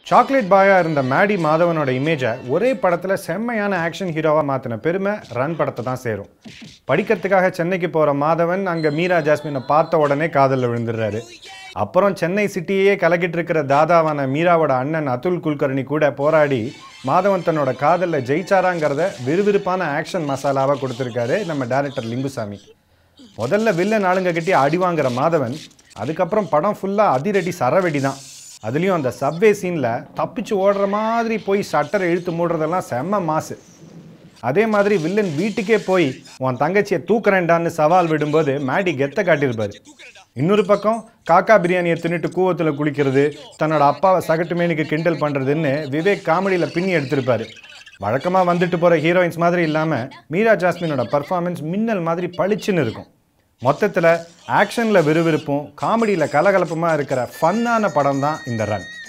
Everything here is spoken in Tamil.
சாக்லேட் பாயா இருந்த மேடி மாதவனோட இமேஜை ஒரே படத்தில் செம்மையான ஆக்ஷன் ஹீரோவாக மாற்றின பெருமை ரன் படத்தை தான் சேரும் படிக்கிறதுக்காக சென்னைக்கு போகிற மாதவன் அங்கே மீரா ஜாஸ்மினை பார்த்த உடனே காதலில் விழுந்துடுறாரு அப்புறம் சென்னை சிட்டியே கலக்கிட்டு இருக்கிற தாதாவான மீராவோட அண்ணன் அதுல் குல்கர்னி கூட போராடி மாதவன் தன்னோட காதலில் ஜெயிச்சாராங்கிறத விறுவிறுப்பான ஆக்ஷன் மசாலாவாக கொடுத்துருக்காரு நம்ம டேரக்டர் லிங்குசாமி முதல்ல வில்லன் ஆளுங்க கிட்டே அடி வாங்குற மாதவன் அதுக்கப்புறம் படம் ஃபுல்லாக அதிரடி சரவெடி தான் அதுலேயும் அந்த சப்வே சீனில் தப்பிச்சு ஓடுற மாதிரி போய் ஷட்டரை இழுத்து மூடுறதெல்லாம் செம்ம மாசு அதே மாதிரி வில்லன் வீட்டுக்கே போய் உன் தங்கச்சியை தூக்குறேன்டான்னு சவால் விடும்போது மேடி கெத்த காட்டியிருப்பாரு இன்னொரு பக்கம் காக்கா பிரியாணியை தின்னுட்டு கூவத்தில் குளிக்கிறது தன்னோட அப்பாவை சகட்டு மேனிக்கு கிண்டல் பண்ணுறதுன்னு விவேக் காமெடியில் பின்னி எடுத்திருப்பாரு வழக்கமாக வந்துட்டு போகிற ஹீரோயின்ஸ் மாதிரி இல்லாமல் மீரா ஜாஸ்மினோட பர்ஃபார்மன்ஸ் மின்னல் மாதிரி பளிச்சுன்னு இருக்கும் மொத்தத்தில் ஆக்ஷனில் விறுவிறுப்பும் காமெடியில் கலகலப்புமாக இருக்கிற ஃபன்னான படம் தான் இந்த ரன்